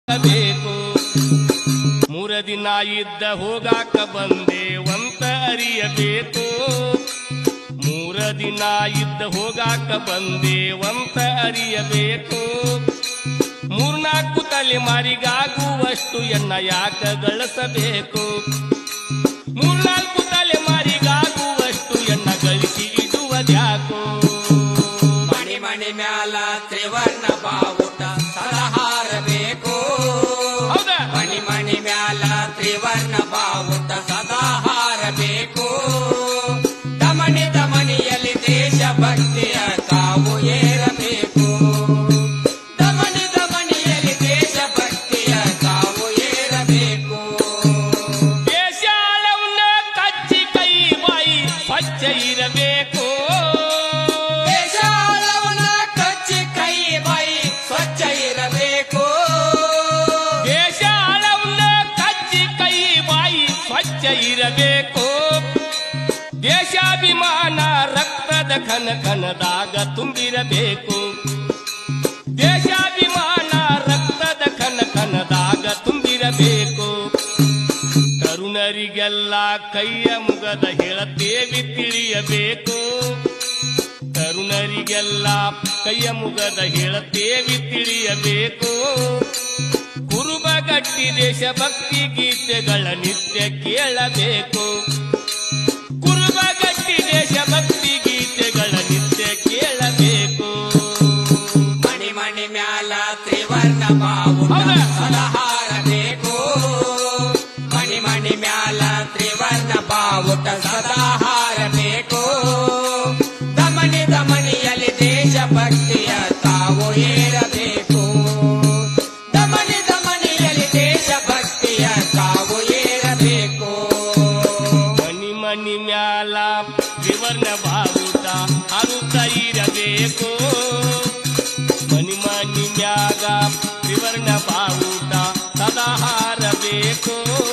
ಬೇಕು ಮೂರ ದಿನ ಇದ್ದ ಹೋಗಾಕ ಬಂದೇವಂತ ಅರಿಯಬೇಕು ಮೂರ ದಿನ ಇದ್ದ ಹೋಗಾಕ ಬಂದೇವಂತ ಅರಿಯಬೇಕು ಮೂರ್ನಾಲ್ಕು ತಲೆಮಾರಿಗಾಗುವಷ್ಟು ಎನ್ನ ಯಾಕ ಗಳಿಸಬೇಕು ಮೂರ್ನಾಲ್ಕು ತಲೆಮಾರಿಗಾಗುವಷ್ಟು ಎನ್ನ ಗಳಿಸಿ ಇಡುವುದ್ಯಾಕೋ ಮಣಿ ಮಣಿ ಮ್ಯಾಲ ತ್ರಿವರ್ಣ ಬಾವುಟ ಸಲಹಾರಬೇಕು ಹೌದಾ ಮಣಿ ಮಣಿ ಮ್ಯಾಲ ತ್ರಿವರ್ಣ ಬಾವುಟ ಸದಾ ಹಾರಬೇಕು ದಮನಿ ದಮನಿಯಲ್ಲಿ ದೇಶ ಭಕ್ತಿಯ ಕಾವು ಏರಬೇಕು ದಮನಿ ದಮನಿಯಲ್ಲಿ ದೇಶ ಭಕ್ತಿಯ ಕಾವು ಏರಬೇಕು ದೇಶಾಳವನ್ನ ಕಚ್ಚಿ ಕೈ ಬಾಯಿ ಸ್ವಚ್ಛ ಇರಬೇಕು ದೇಶಾಳವನ ಕಚ್ಚಿ ಕೈ ಬೈ ಸ್ವಚ್ಛ ಇರಬೇಕು ದೇಶಾಳವನ್ನ ಕಚ್ಚಿ ಕೈ ಬಾಯಿ ಸ್ವಚ್ಛ ಇರಬೇಕು ದೇಶಾಭಿಮಾನ ರಕ್ತದ ಕನ ಕನದಾಗ ತುಂಬಿರಬೇಕು ದೇಶಾಭಿಮಾನ ರಕ್ತದ ಕನ ಕನದಾಗ ತುಂಬಿರಬೇಕು ತರುಣರಿಗೆಲ್ಲ ಕೈಯ ಮುಗದ ಹೇಳತೇವಿ ತಿಳಿಯಬೇಕು ತರುಣರಿಗೆಲ್ಲ ಕೈಯ ಮುಗದ ಹೇಳತೇವಿ ತಿಳಿಯಬೇಕು ಕುರುಬಗಟ್ಟಿ ದೇಶಭಕ್ತಿ ಗೀತೆಗಳ ನಿತ್ಯ ಕೇಳಬೇಕು ಕುರುಬಗಟ್ಟಿ ದೇಶಭಕ್ತಿ ಗೀತೆಗಳ ನಿತ್ಯ ಕೇಳಬೇಕು ಮಣಿ ಮಣಿ ಮ್ಯಾಲ ತ್ರಿವರ್ಣ ಬಾವುಟ ಹೌದಾ? ಸಲಹಾರಬೇಕು ಮಣಿ ಮಣಿ ಮ್ಯಾಲ ತ್ರಿವರ್ಣ ಬಾವುಟ ಸದಾ ಹಾರಬೇಕು ದಮನಿ ದಮನಿಯಲ್ಲಿ ದೇಶ ಭಕ್ತಿಯ ತಾವು ಏರಬೇಕು ದಮನಿ ದಮನಿಯಲ್ಲಿ ದೇಶ ಭಕ್ತಿಯ ತಾವು ಏರಬೇಕು ಮನಿ ಮನಿ ಮ್ಯಾಲ ವಿವರ್ಣ ಬಾವುಟ ಅರುತ ಇರಬೇಕು ಮನಿ ಮನಿ ಮ್ಯಾಗ ವಿವರ್ಣ ಬಾವುಟ ಸದಾ ಹಾರಬೇಕು